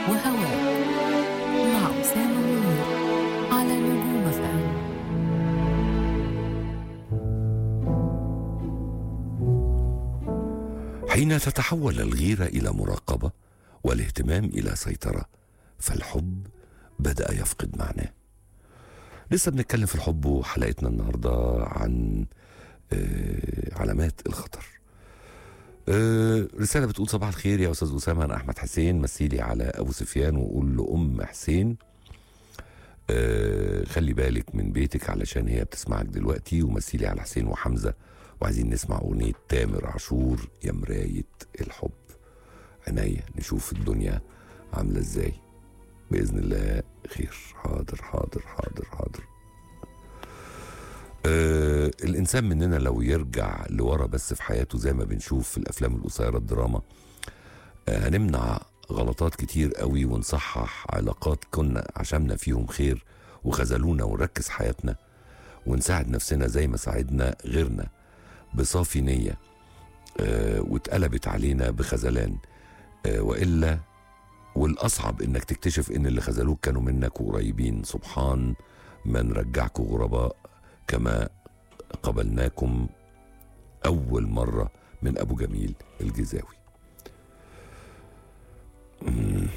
وهواء مع أسامة منير على نجوم فهم حين تتحول الغيرة إلى مراقبة والاهتمام إلى سيطرة فالحب بدأ يفقد معناه لسه بنتكلم في الحب وحلقتنا النهاردة عن آه، علامات الخطر آه، رسالة بتقول صباح الخير يا أستاذ أسامة أنا أحمد حسين مثيلي على أبو سفيان وقول له أم حسين آه، خلي بالك من بيتك علشان هي بتسمعك دلوقتي ومثيلي على حسين وحمزة وعايزين نسمع أغنية تامر عاشور يا مراية الحب عينيا نشوف الدنيا عاملة ازاي بإذن الله خير حاضر حاضر حاضر حاضر آه الإنسان مننا لو يرجع لورا بس في حياته زي ما بنشوف في الأفلام القصيرة الدراما آه هنمنع غلطات كتير قوي ونصحح علاقات كنا عشمنا فيهم خير وخذلونا ونركز حياتنا ونساعد نفسنا زي ما ساعدنا غيرنا بصافي نية آه واتقلبت علينا بخذلان آه وإلا والأصعب إنك تكتشف إن اللي خذلوك كانوا منك وقريبين سبحان من رجعكم غرباء كما قبلناكم أول مرة من أبو جميل الجزاوي مم.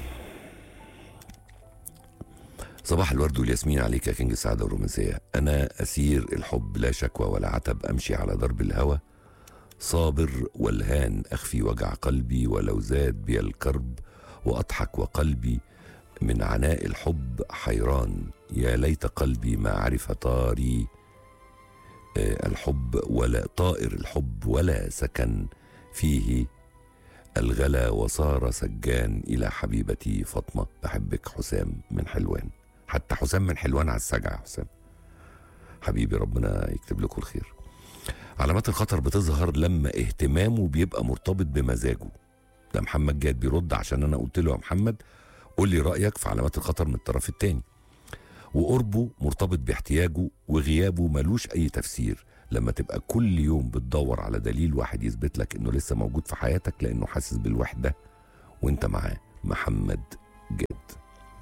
صباح الورد والياسمين عليك يا كينج السعادة والرومانسية أنا أسير الحب لا شكوى ولا عتب أمشي على درب الهوى صابر والهان أخفي وجع قلبي ولو زاد بي الكرب وأضحك وقلبي من عناء الحب حيران يا ليت قلبي ما عرف طاري آه، الحب ولا طائر الحب ولا سكن فيه الغلا وصار سجان إلى حبيبتي فاطمة بحبك حسام من حلوان حتى حسام من حلوان على السجع يا حسام حبيبي ربنا يكتب لكم الخير علامات الخطر بتظهر لما اهتمامه بيبقى مرتبط بمزاجه ده محمد جاد بيرد عشان انا قلت له يا محمد قول لي رايك في علامات الخطر من الطرف الثاني وقربه مرتبط باحتياجه وغيابه ملوش اي تفسير لما تبقى كل يوم بتدور على دليل واحد يثبت لك انه لسه موجود في حياتك لانه حاسس بالوحده وانت معاه محمد جاد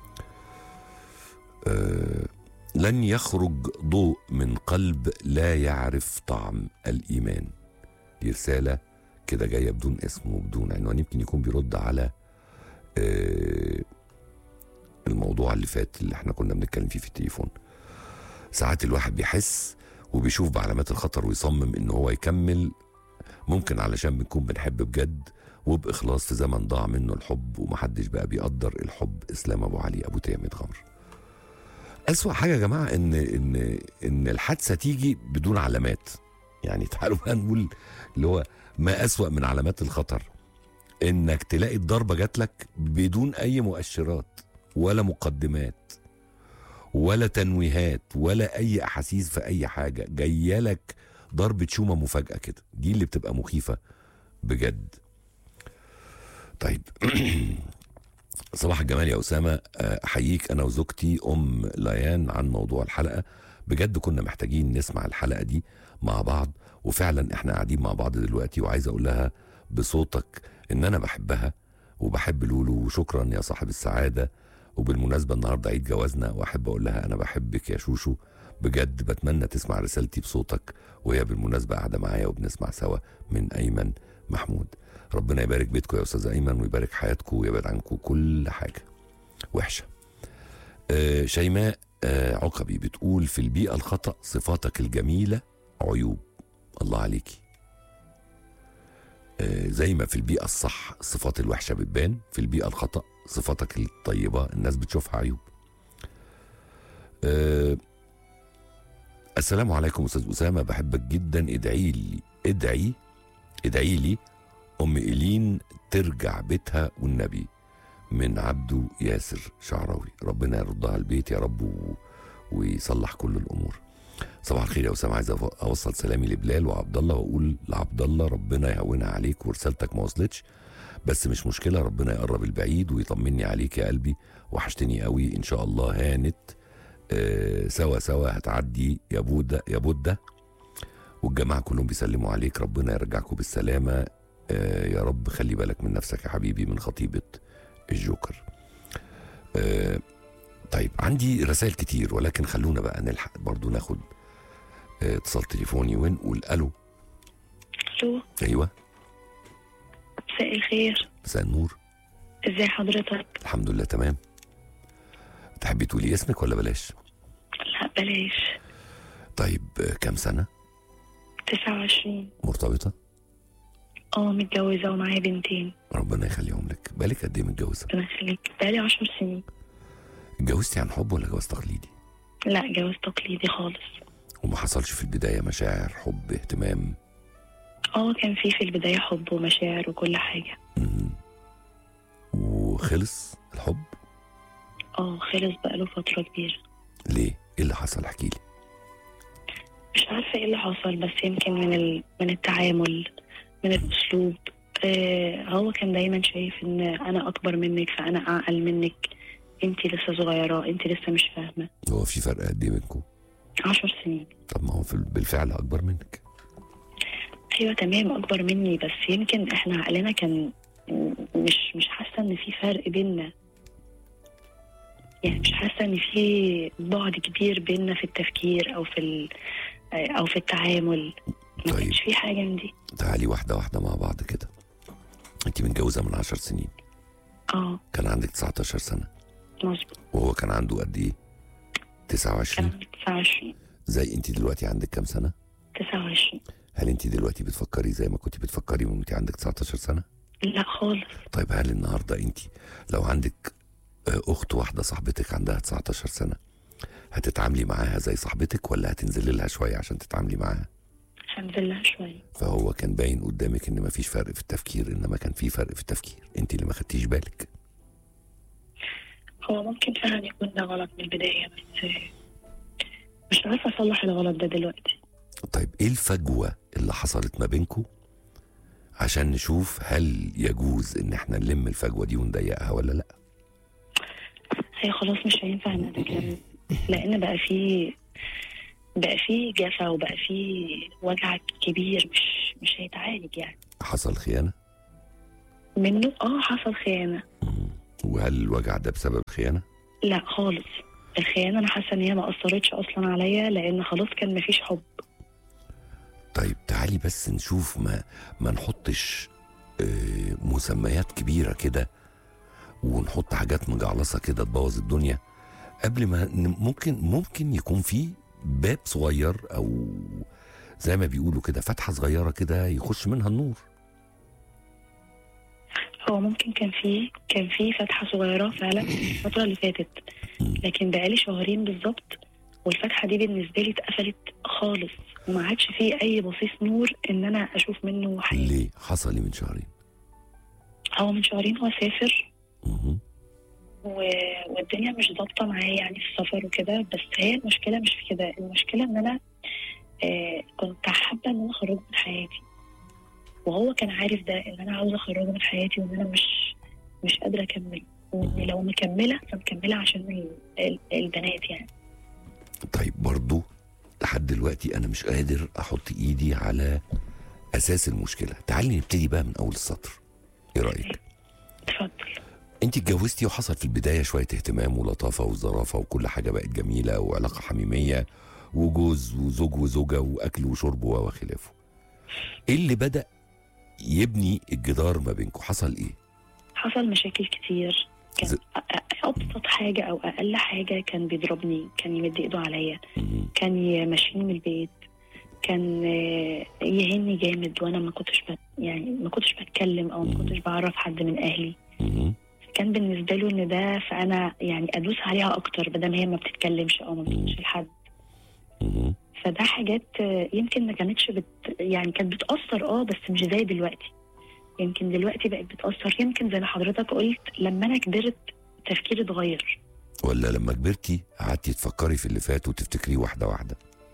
أه لن يخرج ضوء من قلب لا يعرف طعم الايمان دي رساله كده جايه بدون اسم وبدون عنوان يمكن يكون بيرد على آه، الموضوع اللي فات اللي احنا كنا بنتكلم فيه في التليفون ساعات الواحد بيحس وبيشوف بعلامات الخطر ويصمم ان هو يكمل ممكن علشان بنكون بنحب بجد وباخلاص في زمن ضاع منه الحب ومحدش بقى بيقدر الحب اسلام ابو علي ابو تامر غمر اسوا حاجه يا جماعه ان ان ان الحادثه تيجي بدون علامات يعني تعالوا بقى نقول اللي هو ما اسوا من علامات الخطر انك تلاقي الضربه جات لك بدون اي مؤشرات ولا مقدمات ولا تنويهات ولا اي احاسيس في اي حاجه جايه لك ضربه شومه مفاجاه كده دي اللي بتبقى مخيفه بجد طيب صباح الجمال يا اسامه آه، احييك انا وزوجتي ام ليان عن موضوع الحلقه بجد كنا محتاجين نسمع الحلقه دي مع بعض وفعلا احنا قاعدين مع بعض دلوقتي وعايز اقول لها بصوتك ان انا بحبها وبحب لولو وشكرا يا صاحب السعاده وبالمناسبه النهارده عيد جوازنا واحب اقول لها انا بحبك يا شوشو بجد بتمنى تسمع رسالتي بصوتك وهي بالمناسبه قاعده معايا وبنسمع سوا من ايمن محمود ربنا يبارك بيتكم يا استاذ ايمن ويبارك حياتكم ويبعد عنكم كل حاجه وحشه آه شيماء آه عقبي بتقول في البيئه الخطا صفاتك الجميله عيوب الله عليكي آه زي ما في البيئه الصح الصفات الوحشه بتبان في البيئه الخطا صفاتك الطيبه الناس بتشوفها عيوب آه السلام عليكم استاذ اسامه بحبك جدا ادعي لي ادعي ادعي لي ام ايلين ترجع بيتها والنبي من عبده ياسر شعراوي ربنا يردها البيت يا رب و... ويصلح كل الامور صباح الخير يا اسامه عايز أف- اوصل سلامي لبلال وعبد الله واقول لعبد الله ربنا يهونها عليك ورسالتك ما وصلتش بس مش مشكله ربنا يقرب البعيد ويطمني عليك يا قلبي وحشتني قوي ان شاء الله هانت آه سوا سوا هتعدي يا بوده يا بوده والجماعه كلهم بيسلموا عليك ربنا يرجعكم بالسلامه آه يا رب خلي بالك من نفسك يا حبيبي من خطيبه الجوكر آه طيب عندي رسائل كتير ولكن خلونا بقى نلحق برضو ناخد آه، اتصال تليفوني ونقول الو الو ايوه مساء الخير مساء النور ازي حضرتك الحمد لله تمام تحبي تقولي اسمك ولا بلاش لا بلاش طيب آه، كام سنه 29 مرتبطه اه متجوزة ومعايا بنتين ربنا يخليهم لك بالك قد ايه متجوزه ربنا يخليك بقالي 10 سنين اتجوزتي عن حب ولا جواز تقليدي لا جواز تقليدي خالص وما حصلش في البدايه مشاعر حب اهتمام اه كان في في البداية حب ومشاعر وكل حاجة مم. وخلص الحب اه خلص بقاله فترة كبيرة ليه ايه اللي حصل احكي لي مش عارفة ايه اللي حصل بس يمكن من ال... من التعامل من الأسلوب آه هو كان دايما شايف ان انا اكبر منك فانا اعقل منك انتي لسه صغيرة انتي لسه مش فاهمة هو في فرق قد ايه بينكم عشر سنين طب ما هو في بالفعل اكبر منك ايوه تمام اكبر مني بس يمكن احنا عقلنا كان مش مش حاسه ان في فرق بيننا يعني مش حاسه ان في بعد كبير بيننا في التفكير او في ال او في التعامل ما طيب. كانش في حاجه من دي تعالي واحده واحده مع بعض كده انت متجوزه من عشر سنين اه كان عندك 19 سنه مظبوط وهو كان عنده قد ايه 29 كان 29 زي انت دلوقتي عندك كام سنه 29 هل انت دلوقتي بتفكري زي ما كنت بتفكري من وانت عندك 19 سنه لا خالص طيب هل النهارده انت لو عندك آه، اخت واحده صاحبتك عندها 19 سنه هتتعاملي معاها زي صاحبتك ولا هتنزلي لها شويه عشان تتعاملي معاها هنزل لها شويه فهو كان باين قدامك ان مفيش فرق في التفكير انما كان في فرق في التفكير انت اللي ما خدتيش بالك هو ممكن فعلا يكون ده غلط من البدايه بس مش عارفه اصلح الغلط ده دلوقتي طيب ايه الفجوه اللي حصلت ما بينكم عشان نشوف هل يجوز ان احنا نلم الفجوه دي ونضيقها ولا لا هي خلاص مش هينفع نتكلم لان بقى في بقى في جفا وبقى في وجع كبير مش مش هيتعالج يعني حصل خيانه منه اه حصل خيانه مم. وهل الوجع ده بسبب خيانه لا خالص الخيانه انا حاسه ان هي ما اثرتش اصلا عليا لان خلاص كان مفيش حب طيب تعالي بس نشوف ما ما نحطش آه، مسميات كبيره كده ونحط حاجات مجعلصه كده تبوظ الدنيا قبل ما ن- ممكن ممكن يكون في باب صغير او زي ما بيقولوا كده فتحه صغيره كده يخش منها النور هو ممكن كان في كان في فتحه صغيره فعلا الفتره اللي فاتت لكن بقالي شهرين بالظبط والفتحه دي بالنسبه لي اتقفلت خالص وما عادش فيه اي بصيص نور ان انا اشوف منه حاجه ليه حصل لي من شهرين هو من شهرين هو سافر مهم. و... والدنيا مش ظابطه معايا يعني في السفر وكده بس هي المشكله مش في كده المشكله ان انا آه كنت حابه ان انا اخرجه من حياتي وهو كان عارف ده ان انا عاوزه اخرجه من حياتي وان انا مش مش قادره اكمل وان لو مكمله فمكمله عشان ال... ال... البنات يعني طيب برضو لحد دلوقتي انا مش قادر احط ايدي على اساس المشكله تعالي نبتدي بقى من اول السطر ايه رايك اتفضل انت اتجوزتي وحصل في البدايه شويه اهتمام ولطافه وظرافه وكل حاجه بقت جميله وعلاقه حميميه وجوز وزوج وزوجه واكل وشرب وخلافه ايه اللي بدا يبني الجدار ما بينكم حصل ايه حصل مشاكل كتير كان ز- أ- أ- ابسط حاجه او اقل حاجه كان بيضربني كان يمد ايده عليا مم. كان يمشيني من البيت كان آه، يهني جامد وانا ما كنتش بت يعني ما كنتش بتكلم او ما كنتش بعرف حد من اهلي مم. كان بالنسبه له ان ده فانا يعني ادوس عليها اكتر بدل ما هي ما بتتكلمش او ما بتقولش لحد مم. فده حاجات آه، يمكن ما كانتش بت يعني كانت بتاثر اه بس مش زي دلوقتي يمكن دلوقتي بقت بتاثر يمكن زي ما حضرتك قلت لما انا كبرت تفكيري اتغير ولا لما كبرتي قعدتي تفكري في اللي فات وتفتكريه واحده واحده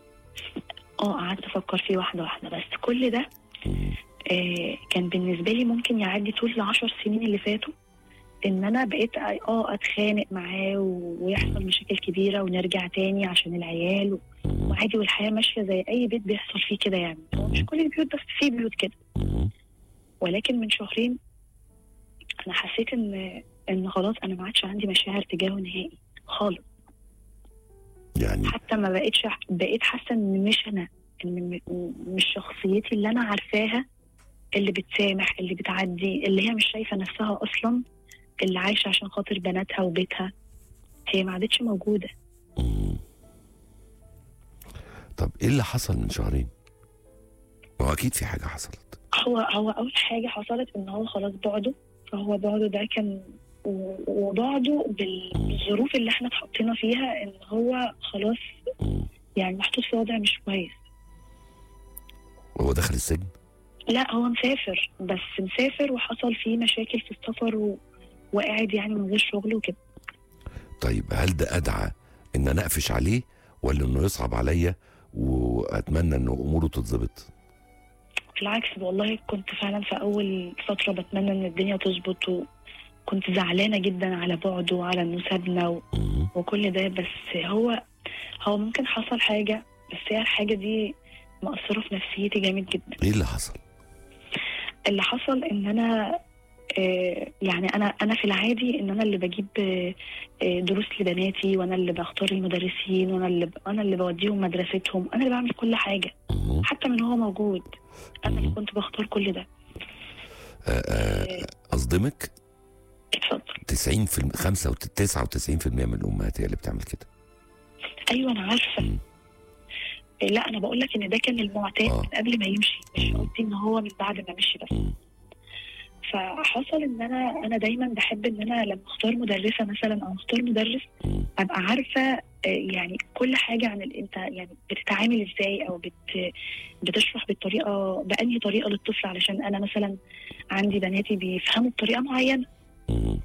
اه قعدت افكر فيه واحده واحده بس كل ده مم. آه، كان بالنسبه لي ممكن يعدي طول العشر سنين اللي فاتوا ان انا بقيت اه اتخانق معاه و- ويحصل مشاكل كبيره ونرجع تاني عشان العيال و- مم. وعادي والحياه ماشيه زي اي بيت بيحصل فيه كده يعني هو مش كل البيوت بس في بيوت كده مم. ولكن من شهرين انا حسيت ان ان خلاص انا ما عادش عندي مشاعر تجاهه نهائي خالص يعني حتى ما بقتش بقيت حاسه ان مش انا ان م- مش شخصيتي اللي انا عارفاها اللي بتسامح اللي بتعدي اللي هي مش شايفه نفسها اصلا اللي عايشه عشان خاطر بناتها وبيتها هي ما عادتش موجوده مم. طب ايه اللي حصل من شهرين؟ ما هو اكيد في حاجه حصلت هو هو اول حاجه حصلت ان هو خلاص بعده فهو بعده ده كان و- وبعده بال- بالظروف اللي احنا اتحطينا فيها ان هو خلاص مم. يعني محطوط في وضع مش كويس وهو دخل السجن؟ لا هو مسافر بس مسافر وحصل فيه مشاكل في السفر و... وقاعد يعني من غير شغل وكده طيب هل ده ادعى ان انا اقفش عليه ولا انه يصعب عليا واتمنى انه اموره تتظبط؟ بالعكس والله كنت فعلا في اول فتره بتمنى ان الدنيا تظبط وكنت زعلانه جدا على بعده وعلى انه سابنا و... مم. وكل ده بس هو هو ممكن حصل حاجه بس هي الحاجه دي مأثره في نفسيتي جامد جدا ايه اللي حصل؟ اللي حصل ان انا آه، يعني انا انا في العادي ان انا اللي بجيب آه، آه، دروس لبناتي وانا اللي بختار المدرسين وانا اللي ب- انا اللي بوديهم مدرستهم انا اللي بعمل كل حاجه مم. حتى من هو موجود انا اللي مم. كنت بختار كل ده آه، آه، اصدمك اتفضل 90 في 5 99% من الامهات هي اللي بتعمل كده ايوه انا عارفه مم. آه، لا انا بقول لك ان ده كان المعتاد آه. من قبل ما يمشي مش مم. قصدي ان هو من بعد ما مشي بس مم. فحصل ان انا انا دايما بحب ان انا لما اختار مدرسه مثلا او اختار مدرس مم. ابقى عارفه آه، يعني كل حاجه عن ال- انت يعني بتتعامل ازاي او بت بتشرح بالطريقه بانهي طريقه للطفل علشان انا مثلا عندي بناتي بيفهموا بطريقه معينه مم.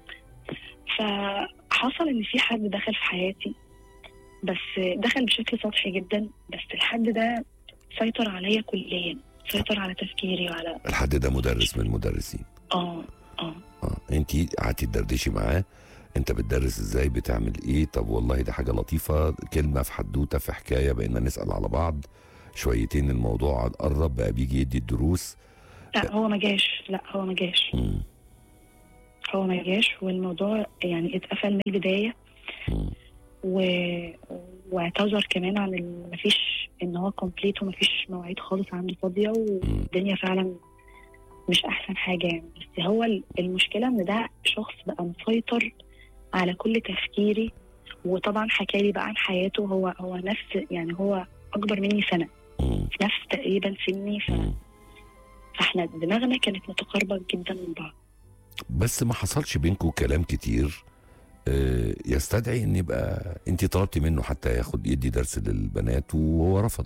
فحصل ان في حد دخل في حياتي بس دخل بشكل سطحي جدا بس الحد ده سيطر عليا كليا سيطر على تفكيري وعلى الحد ده مدرس من المدرسين اه اه اه انت قعدتي تدردشي معاه انت بتدرس ازاي بتعمل ايه طب والله ده حاجه لطيفه كلمه في حدوته في حكايه بقينا نسال على بعض شويتين الموضوع قرب بقى بيجي يدي الدروس لا هو ما جاش لا هو ما جاش مم. هو ما جاش والموضوع يعني اتقفل من البدايه مم. و... واعتذر كمان عن ال- مفيش ان هو كومبليت ومفيش مواعيد خالص عنده فاضيه والدنيا فعلا مش احسن حاجه يعني بس هو ال- المشكله ان ده شخص بقى مسيطر على كل تفكيري وطبعا حكى لي بقى عن حياته هو هو نفس يعني هو اكبر مني سنه مم. في نفس تقريبا سني ف... مم. فاحنا دماغنا كانت متقاربه جدا من بعض بس ما حصلش بينكم كلام كتير آه، يستدعي ان يبقى انت طلبتي منه حتى ياخد يدي درس للبنات وهو رفض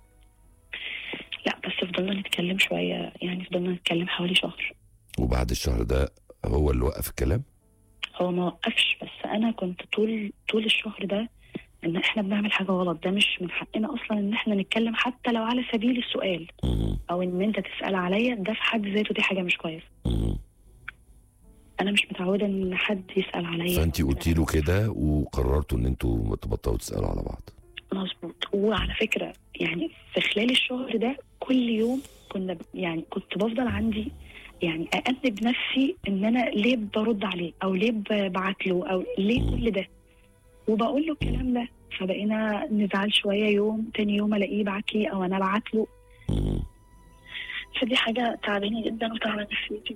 لا بس فضلنا نتكلم شويه يعني فضلنا نتكلم حوالي شهر وبعد الشهر ده هو اللي وقف الكلام هو ما وقفش بس انا كنت طول طول الشهر ده ان احنا بنعمل حاجه غلط ده مش من حقنا اصلا ان احنا نتكلم حتى لو على سبيل السؤال مم. او ان انت تسال عليا ده في حد ذاته دي حاجه مش كويسه مم. انا مش متعوده ان حد يسال عليا فانت قلتي له كده وقررتوا ان انتوا تبطلوا تسالوا على بعض مظبوط وعلى فكره يعني في خلال الشهر ده كل يوم كنا ب- يعني كنت بفضل عندي يعني أأنب نفسي ان انا ليه برد عليه او ليه ببعت له او ليه كل ده وبقول له الكلام ده فبقينا نزعل شويه يوم تاني يوم الاقيه بعت لي او انا ابعت له مم. فدي حاجه تعباني جدا وتعبانه نفسيتي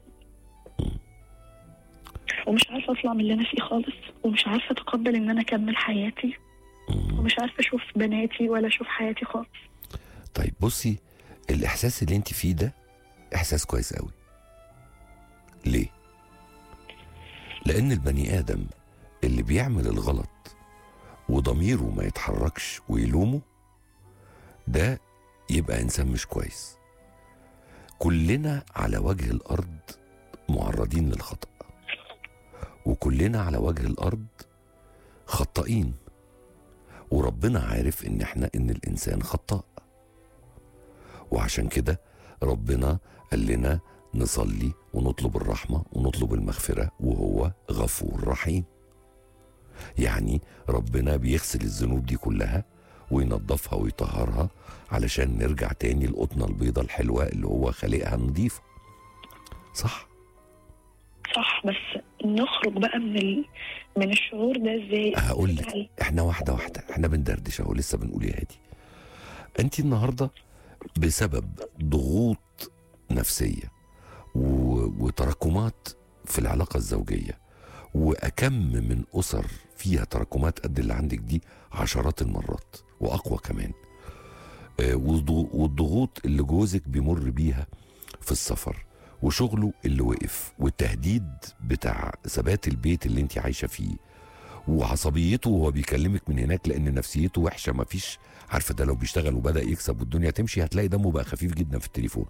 ومش عارفه اطلع من اللي انا فيه خالص ومش عارفه اتقبل ان انا اكمل حياتي مم. ومش عارفه اشوف بناتي ولا اشوف حياتي خالص طيب بصي الاحساس اللي انت فيه ده احساس كويس قوي ليه لان البني ادم اللي بيعمل الغلط وضميره ما يتحركش ويلومه ده يبقى انسان مش كويس كلنا على وجه الارض معرضين للخطا وكلنا على وجه الارض خطائين وربنا عارف ان احنا ان الانسان خطاء وعشان كده ربنا قال لنا نصلي ونطلب الرحمة ونطلب المغفرة وهو غفور رحيم يعني ربنا بيغسل الذنوب دي كلها وينظفها ويطهرها علشان نرجع تاني القطنة البيضة الحلوة اللي هو خالقها نظيفة صح صح بس نخرج بقى من ال... من الشعور ده ازاي هقول لك يعني احنا واحده واحده احنا بندردش اهو لسه بنقول يا هادي انت النهارده بسبب ضغوط نفسيه و... وتراكمات في العلاقه الزوجيه واكم من اسر فيها تراكمات قد اللي عندك دي عشرات المرات واقوى كمان آه، والضغ- والضغوط اللي جوزك بيمر بيها في السفر وشغله اللي وقف والتهديد بتاع ثبات البيت اللي انت عايشه فيه وعصبيته وهو بيكلمك من هناك لان نفسيته وحشه مفيش عارفه ده لو بيشتغل وبدا يكسب والدنيا تمشي هتلاقي دمه بقى خفيف جدا في التليفون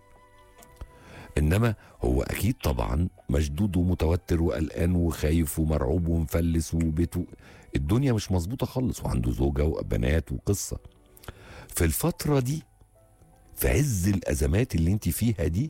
انما هو اكيد طبعا مشدود ومتوتر وقلقان وخايف ومرعوب ومفلس وبيته الدنيا مش مظبوطه خالص وعنده زوجه وبنات وقصه في الفتره دي في عز الازمات اللي انت فيها دي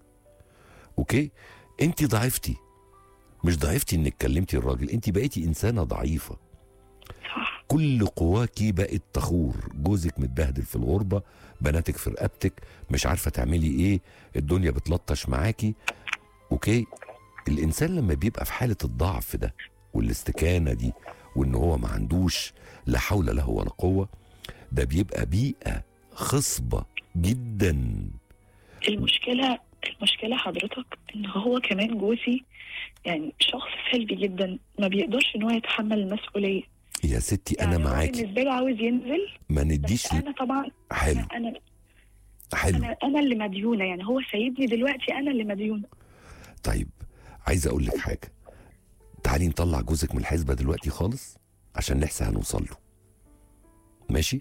اوكي انت ضعفتي مش ضعفتي انك كلمتي الراجل انت بقيتي انسانه ضعيفه صح كل قواكي بقت تخور جوزك متبهدل في الغربة بناتك في رقبتك مش عارفة تعملي ايه الدنيا بتلطش معاكي اوكي الانسان لما بيبقى في حالة الضعف ده والاستكانة دي وان هو ما عندوش لا حول له ولا قوة ده بيبقى بيئة خصبة جدا المشكلة المشكلة حضرتك ان هو كمان جوزي يعني شخص سلبي جدا ما بيقدرش ان هو يتحمل المسؤولية يا ستي يعني انا هو معاكي بالنسبة له عاوز ينزل ما بس نديش انا طبعا حلو انا حلو انا انا اللي مديونة يعني هو سايبني دلوقتي انا اللي مديونة طيب عايز اقول لك حاجه تعالي نطلع جوزك من الحسبه دلوقتي خالص عشان نحسى هنوصل له ماشي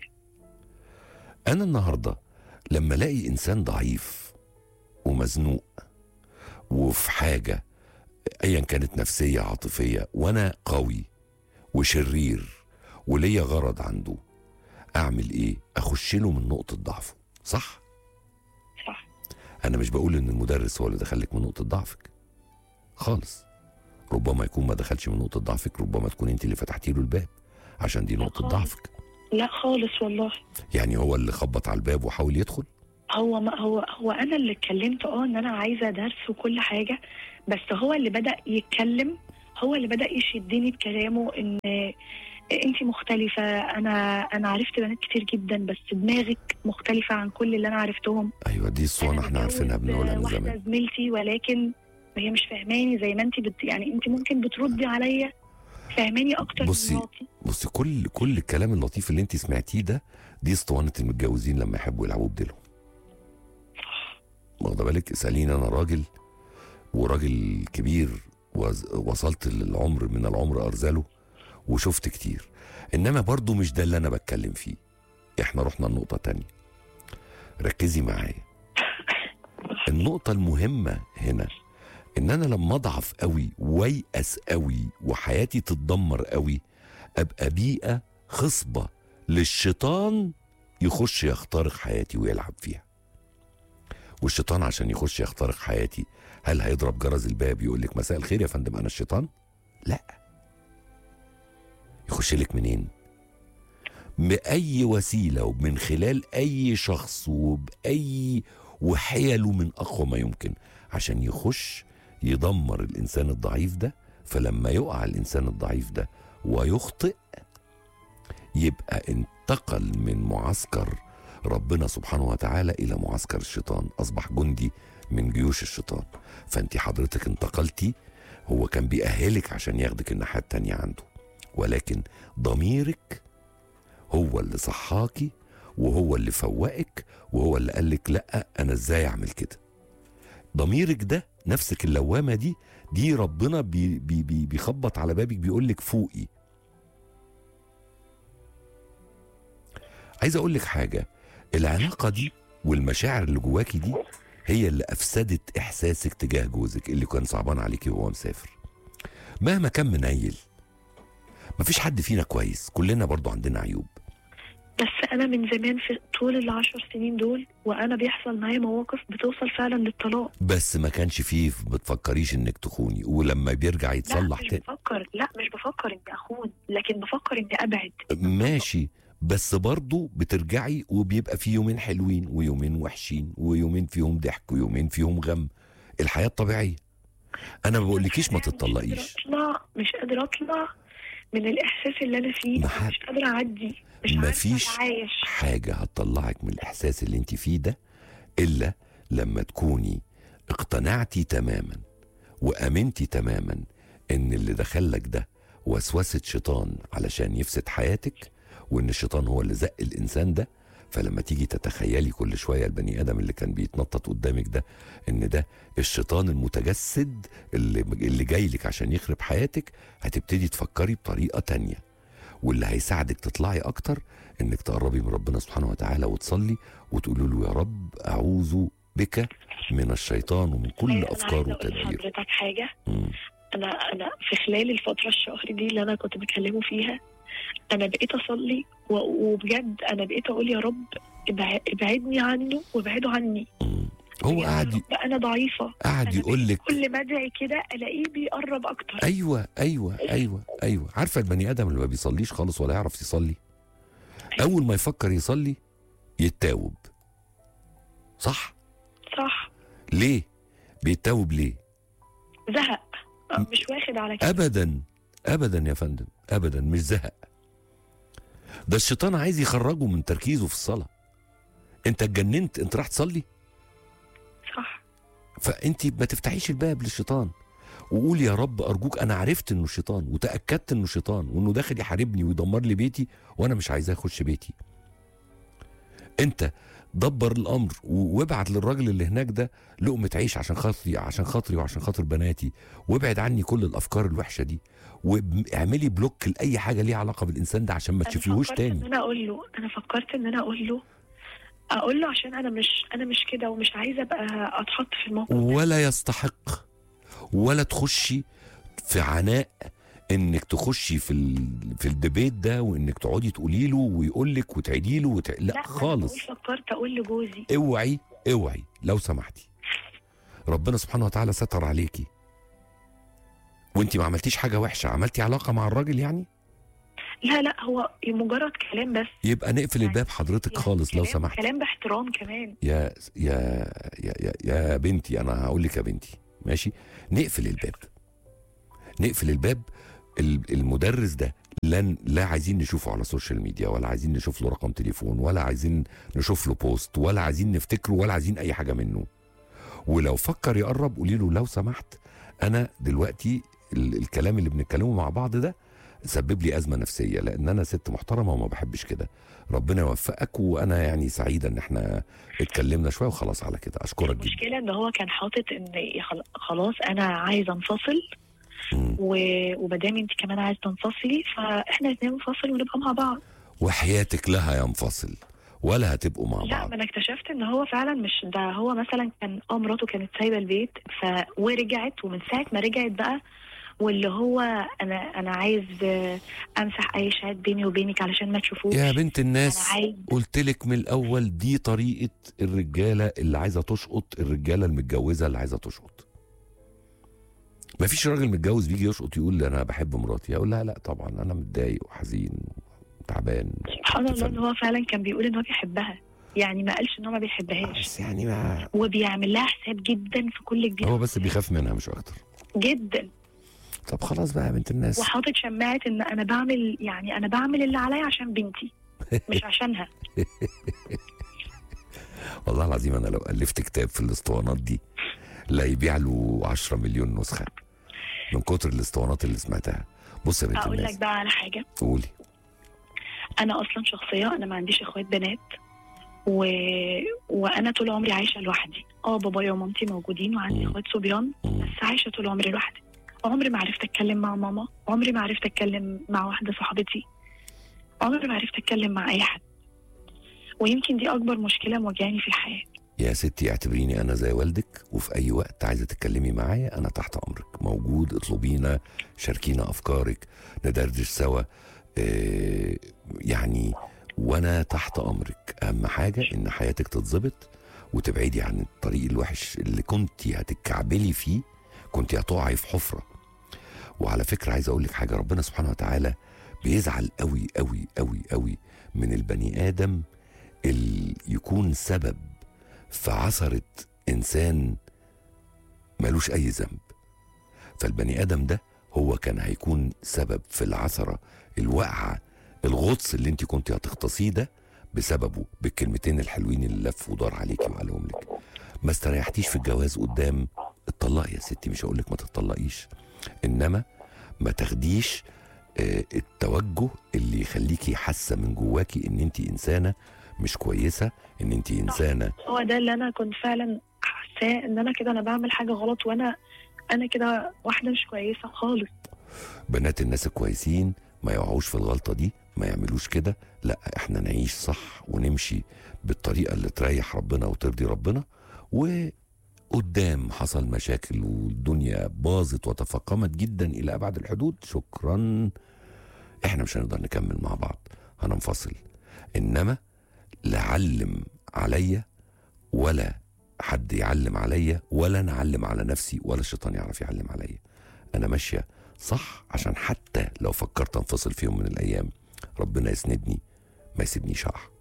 انا النهارده لما الاقي انسان ضعيف ومزنوق وفي حاجه ايا كانت نفسيه عاطفيه وانا قوي وشرير وليا غرض عنده اعمل ايه اخش له من نقطه ضعفه صح صح انا مش بقول ان المدرس هو اللي دخلك من نقطه ضعفك خالص ربما يكون ما دخلش من نقطه ضعفك ربما تكون انت اللي فتحتي له الباب عشان دي نقطه خالص. ضعفك لا خالص والله يعني هو اللي خبط على الباب وحاول يدخل هو ما هو هو انا اللي اتكلمت اه ان انا عايزه درس وكل حاجه بس هو اللي بدا يتكلم هو اللي بدا يشدني بكلامه ان انت مختلفه انا انا عرفت بنات كتير جدا بس دماغك مختلفه عن كل اللي انا عرفتهم ايوه دي الصوانه أنا احنا عارفينها بتجوز بنقولها من واحده زمان زميلتي ولكن هي مش فاهماني زي ما انت بت يعني انت ممكن بتردي عليا فاهماني اكتر بصي، من مراتي بصي كل كل الكلام اللطيف اللي انت سمعتيه ده دي اسطوانه المتجوزين لما يحبوا يلعبوا بديلهم واخده بالك اساليني انا راجل وراجل كبير وز- وصلت للعمر من العمر ارزله وشفت كتير انما برضو مش ده اللي انا بتكلم فيه احنا رحنا لنقطه تانية ركزي معايا النقطه المهمه هنا ان انا لما اضعف قوي ويأس قوي وحياتي تتدمر قوي ابقى بيئه خصبه للشيطان يخش يخترق حياتي ويلعب فيها والشيطان عشان يخش يخترق حياتي هل هيضرب جرس الباب يقول لك مساء الخير يا فندم انا الشيطان لا يخش لك منين بأي وسيلة ومن خلال أي شخص وبأي وحيله من أقوى ما يمكن عشان يخش يدمر الإنسان الضعيف ده فلما يقع الإنسان الضعيف ده ويخطئ يبقى انتقل من معسكر ربنا سبحانه وتعالى إلى معسكر الشيطان أصبح جندي من جيوش الشيطان فأنت حضرتك انتقلتي هو كان بيأهلك عشان ياخدك الناحية التانية عنده ولكن ضميرك هو اللي صحاكي وهو اللي فوقك وهو اللي قالك لا انا ازاي اعمل كده ضميرك ده نفسك اللوامه دي دي ربنا بي بي بي بيخبط على بابك بيقول لك فوقي عايز اقول لك حاجه العلاقه دي والمشاعر اللي جواكي دي هي اللي افسدت احساسك تجاه جوزك اللي كان صعبان عليكي وهو مسافر مهما كان منيل مفيش حد فينا كويس كلنا برضو عندنا عيوب بس انا من زمان في طول العشر سنين دول وانا بيحصل معايا مواقف بتوصل فعلا للطلاق بس ما كانش فيه بتفكريش انك تخوني ولما بيرجع لا يتصلح مش تاني بفكر لا مش بفكر اني اخون لكن بفكر اني ابعد ماشي بس برضو بترجعي وبيبقى في يومين حلوين ويومين وحشين ويومين فيهم ضحك ويومين فيهم غم الحياة الطبيعية انا ما بقولكيش ما مش تتطلقيش قادرة اطلع مش قادره اطلع من الاحساس اللي انا فيه ما حد- مش قادره اعدي مش عارفه مفيش اتعايش حاجة هتطلعك من الإحساس اللي انت فيه ده إلا لما تكوني اقتنعتي تماما وأمنتي تماما إن اللي دخلك ده وسوسة شيطان علشان يفسد حياتك وإن الشيطان هو اللي زق الإنسان ده فلما تيجي تتخيلي كل شوية البني آدم اللي كان بيتنطط قدامك ده إن ده الشيطان المتجسد اللي, اللي جاي لك عشان يخرب حياتك هتبتدي تفكري بطريقة تانية واللي هيساعدك تطلعي اكتر انك تقربي من ربنا سبحانه وتعالى وتصلي وتقولي له يا رب اعوذ بك من الشيطان ومن كل أيوة، أنا افكاره عايزة أقول وتدبيره لحضرتك حاجه مم. انا انا في خلال الفتره الشهر دي اللي انا كنت بكلمه فيها انا بقيت اصلي و- وبجد انا بقيت اقول يا رب ابع- ابعدني عنه وابعده عني مم. هو يا قاعد رب انا ضعيفه قاعد أنا يقول لك كل ما ادعي كده الاقيه بيقرب اكتر ايوه ايوه ايوه ايوه عارفه البني ادم اللي ما بيصليش خالص ولا يعرف يصلي اول ما يفكر يصلي يتاوب صح صح ليه بيتاوب ليه زهق آه، مش واخد على كده ابدا ابدا يا فندم ابدا مش زهق ده الشيطان عايز يخرجه من تركيزه في الصلاه انت اتجننت انت راح تصلي صح فانت ما تفتحيش الباب للشيطان وقول يا رب ارجوك انا عرفت انه شيطان وتاكدت انه شيطان وانه داخل يحاربني ويدمر لي بيتي وانا مش عايزاه يخش بيتي انت دبر الامر و- وابعت للراجل اللي هناك ده لقمه عيش عشان خاطري عشان خاطري وعشان خاطر بناتي وابعد عني كل الافكار الوحشه دي واعملي بلوك لاي حاجه ليها علاقه بالانسان ده عشان ما أنا تشوفيهوش فكرت ان تاني انا اقول له انا فكرت ان انا اقول له اقول له عشان انا مش انا مش كده ومش عايزه ابقى اتحط في الموقف ده ولا يستحق ولا تخشي في عناء انك تخشي في ال... في الديبيت ده وانك تقعدي تقولي له ويقول لك وتعيدي له وتع... لا, لا خالص أنا فكرت اقول لجوزي اوعي اوعي لو سمحتي ربنا سبحانه وتعالى ستر عليكي وانت ما عملتيش حاجه وحشه عملتي علاقه مع الراجل يعني لا لا هو مجرد كلام بس يبقى نقفل يعني- الباب حضرتك يعني خالص لو كلام- سمحتي كلام باحترام كمان يا يا يا يا, يا بنتي انا هقول لك يا بنتي ماشي نقفل الباب نقفل الباب ال- المدرس ده لن لا عايزين نشوفه على السوشيال ميديا ولا عايزين نشوف له رقم تليفون ولا عايزين نشوف له بوست ولا عايزين نفتكره ولا عايزين اي حاجه منه ولو فكر يقرب قولي له لو سمحت انا دلوقتي ال- الكلام اللي بنتكلمه مع بعض ده سبب لي ازمه نفسيه لان انا ست محترمه وما بحبش كده ربنا يوفقك وانا يعني سعيده ان احنا اتكلمنا شويه وخلاص على كده اشكرك جدا المشكله ان هو كان حاطط ان خل- خلاص انا عايزه انفصل مم. و- ومادام انت كمان عايزه تنفصلي فاحنا الاثنين ننفصل ونبقى مع بعض وحياتك لها ينفصل ولا هتبقوا مع لا بعض ما انا اكتشفت ان هو فعلا مش ده هو مثلا كان اه مراته كانت سايبه البيت ف ورجعت ومن ساعه ما رجعت بقى واللي هو انا انا عايز آه، امسح اي شات بيني وبينك علشان ما تشوفوش يا بنت انا الناس عايز قلت لك من الاول دي طريقه الرجاله اللي عايزه تشقط الرجاله المتجوزه اللي عايزه تشقط ما فيش راجل متجوز بيجي يشقط يقول لي انا بحب مراتي اقول لها لا طبعا انا متضايق وحزين وتعبان سبحان الله ان تفهم. هو فعلا كان بيقول ان هو بيحبها يعني ما قالش ان هو ما بيحبهاش بس يعني ما وبيعمل لها حساب جدا في كل جديد هو بس بيخاف منها مش اكتر جدا طب خلاص بقى يا بنت الناس وحاطط شماعه ان انا بعمل يعني انا بعمل اللي عليا عشان بنتي مش عشانها والله العظيم انا لو الفت كتاب في الاسطوانات دي لا يبيع له 10 مليون نسخه من كتر الاسطوانات اللي سمعتها بص يا بنت اقول الناس لك بقى على حاجه قولي انا اصلا شخصيه انا ما عنديش اخوات بنات و... وانا طول عمري عايشه لوحدي اه بابايا ومامتي موجودين وعندي مم. اخوات صبيان مم. بس عايشه طول عمري لوحدي عمري ما عرفت اتكلم مع ماما عمري ما عرفت اتكلم مع واحده صاحبتي عمري ما عرفت اتكلم مع اي حد ويمكن دي اكبر مشكله مواجهاني في الحياه يا ستي اعتبريني انا زي والدك وفي اي وقت عايزه تتكلمي معايا انا تحت امرك موجود اطلبينا شاركينا افكارك ندردش سوا آه يعني وانا تحت امرك اهم حاجه ان حياتك تتظبط وتبعدي عن الطريق الوحش اللي كنتي هتتكعبلي فيه كنتي هتقعي في حفره وعلى فكره عايز اقول لك حاجه ربنا سبحانه وتعالى بيزعل قوي قوي قوي قوي من البني ادم اللي يكون سبب في عثرة إنسان ملوش أي ذنب فالبني ادم ده هو كان هيكون سبب في العثره الواقعه الغطس اللي انت كنت هتغطسيه ده بسببه بالكلمتين الحلوين اللي لف ودار عليكي وقالهم لك ما استريحتيش في الجواز قدام اتطلقي يا ستي مش هقول لك ما تتطلقيش انما ما تاخديش آه، التوجه اللي يخليكي حاسه من جواكي ان انت انسانه مش كويسه ان انت انسانه هو ده اللي انا كنت فعلا حاساه ان انا كده انا بعمل حاجه غلط وانا انا كده واحده مش كويسه خالص بنات الناس الكويسين ما يقعوش في الغلطه دي ما يعملوش كده لا احنا نعيش صح ونمشي بالطريقه اللي تريح ربنا وترضي ربنا وقدام حصل مشاكل والدنيا باظت وتفاقمت جدا الى ابعد الحدود شكرا احنا مش هنقدر نكمل مع بعض هننفصل انما لا علم عليا ولا حد يعلم عليا ولا انا اعلم على نفسي ولا الشيطان يعرف يعلم عليا انا ماشيه صح عشان حتى لو فكرت انفصل في يوم من الايام ربنا يسندني ما يسيبنيش اقع